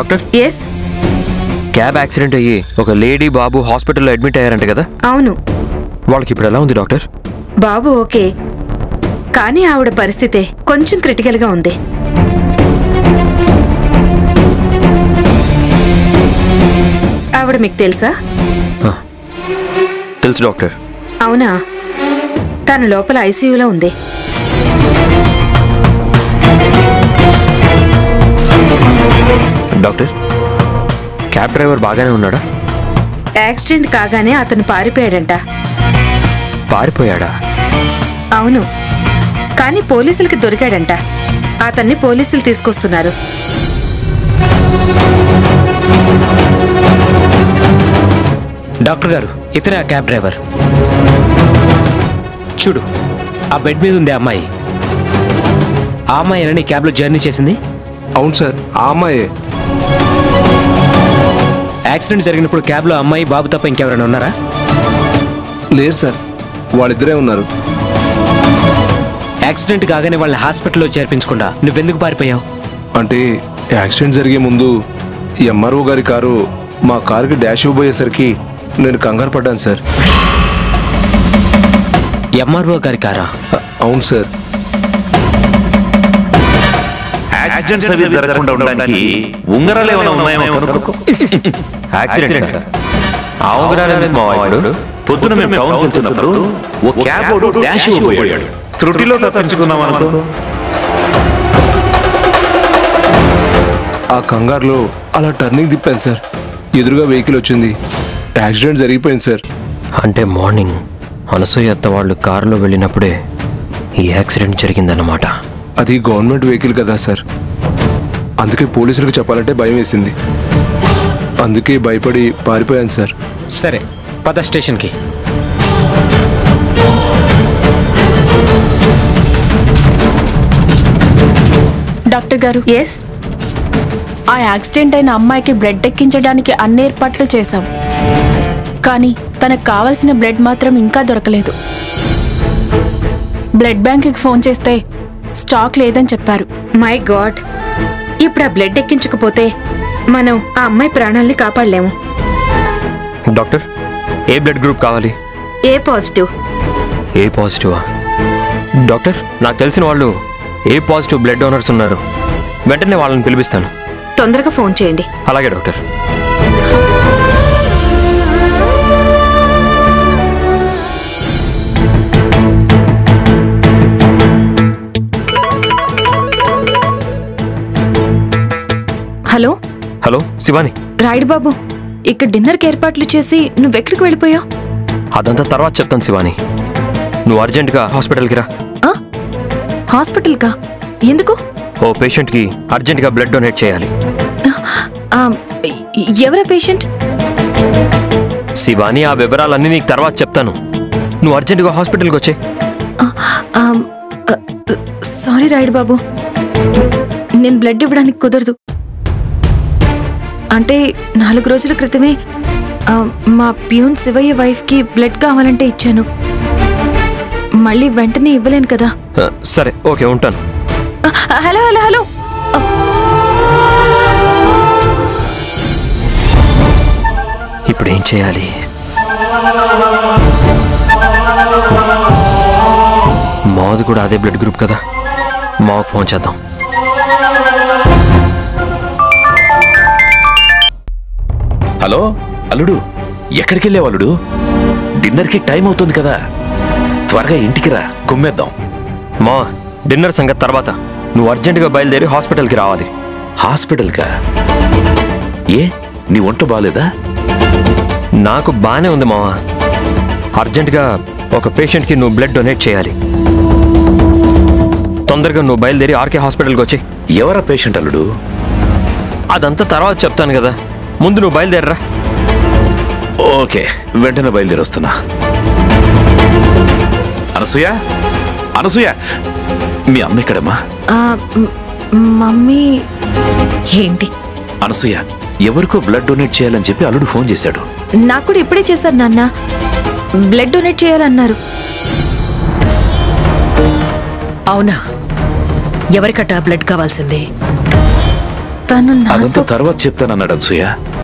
doctor yes cab accident అయ్యి ఒక lady బాబు హాస్పిటల్లో అడ్మిట్ అయ్యారంట కదా అవును వాళ్ళకి ఇప్పుడు ఎలా ఉంది డాక్టర్ బాబు ఓకే కానీ ఆవిడ పరిస్థితే కొంచెం క్రిటికల్గా ఉంది ఆవిడ మీకు తెలుసా తెలుసు డాక్టర్ అవునా తను లోపల ఐసీయూలో ఉంది డాక్టర్ క్యాబ్ డ్రైవర్ బాగానే ఉన్నాడా యాక్సిడెంట్ కాగానే అతను పారిపోయాడంట పారిపోయాడా అవును కానీ పోలీసులకి దొరికాడంట అతన్ని పోలీసులు తీసుకొస్తున్నారు డాక్టర్ గారు ఇతనే ఆ క్యాబ్ డ్రైవర్ చూడు ఆ బెడ్ మీద ఉంది ఆ అమ్మాయి ఆ అమ్మాయి నీ క్యాబ్లో జర్నీ చేసింది అవును సార్ ఆ అమ్మాయే యాక్సిడెంట్ జరిగినప్పుడు క్యాబ్లో అమ్మాయి బాబు తప్ప ఇంకెవరైనా ఉన్నారా లేరు సార్ వాళ్ళిద్దరే ఉన్నారు యాక్సిడెంట్ కాగానే వాళ్ళని హాస్పిటల్లో చేర్పించకుండా నువ్వెందుకు పారిపోయావు అంటే యాక్సిడెంట్ జరిగే ముందు ఈ ఎంఆర్ఓ గారి కారు మా కారుకి డాష్ ఇవ్వబోయేసరికి నేను కంగారు పడ్డాను సార్ ఎంఆర్ఓ గారి కారా అ- అవును సార్ యాక్సిడెంట్స్ అవి జరగకుండా ఉండడానికి ఉంగరాలు ఏమైనా ఉన్నాయేమో కనుక్కో యాక్సిడెంట్ ఆ ఉంగరాలు ఎందుకు మావా ఇప్పుడు పొద్దున మేము టౌన్ వెళ్తున్నప్పుడు ఓ క్యాబ్ ఓడు డాష్ ఇవ్వబోయాడు త్రుటిలో తప్పించుకున్నాం అనుకో ఆ కంగారులో అలా టర్నింగ్ తిప్పాను సార్ ఎదురుగా వెహికల్ వచ్చింది యాక్సిడెంట్ జరిగిపోయింది సార్ అంటే మార్నింగ్ అనసూయ అత్త వాళ్ళు కారులో వెళ్ళినప్పుడే ఈ యాక్సిడెంట్ జరిగిందన్నమాట అది గవర్నమెంట్ వెహికల్ కదా సార్ అందుకే పోలీసులకు చెప్పాలంటే భయం వేసింది అందుకే భయపడి పారిపోయాను సార్ సరే పద స్టేషన్కి డాక్టర్ గారు ఎస్ ఆ యాక్సిడెంట్ అయిన అమ్మాయికి బ్లడ్ ఎక్కించడానికి అన్ని ఏర్పాట్లు చేశాం కానీ తనకు కావలసిన బ్లడ్ మాత్రం ఇంకా దొరకలేదు బ్లడ్ బ్యాంక్కి ఫోన్ చేస్తే స్టాక్ లేదని చెప్పారు మై గాడ్ ఇప్పుడు ఆ బ్లడ్ ఎక్కించకపోతే మనం ఆ అమ్మాయి ప్రాణాల్ని కాపాడలేము డాక్టర్ ఏ బ్లడ్ గ్రూప్ కావాలి ఏ పాజిటివ్ ఏ పాజిటివా డాక్టర్ నాకు తెలిసిన వాళ్ళు ఏ పాజిటివ్ బ్లడ్ డోనర్స్ ఉన్నారు వెంటనే వాళ్ళని పిలిపిస్తాను తొందరగా ఫోన్ చేయండి అలాగే doctor hello hello Shivani Rayudu Babu ఇక్కడ డిన్నర్కి ఏర్పాట్లు చేసి నువ్వెక్కడికి వెళ్ళిపోయావు అదంతా తర్వాత చెప్తాను శివాని నువ్వు అర్జెంటుగా హాస్పిటల్కి రా హాస్పిటల్కా ఎందుకు ఓ పేషెంట్కి అర్జెంటుగా బ్లడ్ డొనేట్ చేయాలి ఆ, ఎ- ఎవరా పేషెంట్ శివాని ఆ వివరాలన్నీ నీకు తర్వాత చెప్తాను నువ్వు అర్జెంటుగా హాస్పిటల్కి వచ్చే సారీ రాయుడు బాబు నేను బ్లడ్ ఇవ్వడానికి కుదరదు అంటే నాలుగు రోజుల క్రితమే ఆ, మా ప్యూన్ శివయ్య వైఫ్కి బ్లడ్ కావాలంటే ఇచ్చాను మళ్ళీ వెంటనే ఇవ్వలేను కదా సరే ఓకే ఉంటాను ఆ, హలో హలో హలో ఇప్పుడు ఏం చేయాలి మాది కూడా అదే బ్లడ్ గ్రూప్ కదా మాకు ఫోన్ చేద్దాం హలో అల్లుడు ఎక్కడికి వెళ్ళావు అల్లుడు డిన్నర్కి టైం అవుతుంది కదా త్వరగా ఇంటికి రా కుమ్మేద్దాం మా డిన్నర్ సంగతి తర్వాత నువ్వు అర్జెంటుగా బయలుదేరి హాస్పిటల్కి రావాలి హాస్పిటల్కా ఏ నీ ఒంట బాగాలేదా నాకు బానే ఉంది మావా అర్జెంటుగా ఒక పేషెంట్కి నువ్వు బ్లడ్ డొనేట్ చేయాలి తొందరగా నువ్వు బయలుదేరి ఆర్కే హాస్పిటల్కి వచ్చి ఎవరా పేషెంట్ అల్లుడు అదంతా తర్వాత చెప్తాను కదా ముందు నువ్వు బయలుదేరరా ఓకే వెంటనే బయలుదేరి వస్తున్నా అనసూయ అనసూయ మీ అమ్మ ఎక్కడమ్మా ఆ, మ్- మమ్మీ ఏంటి అనసూయ ఎవరికో బ్లడ్ డొనేట్ చేయాలని చెప్పి అల్లుడు ఫోన్ చేశాడు నాకు కూడా ఇప్పుడే చేశారు నాన్న బ్లడ్ డొనేట్ చేయాలన్నారు అవునా ఎవరికట్టా బ్లడ్ కావాల్సింది తను అదంతా నాతో తర్వాత చెప్తానన్నాడు అనసూయ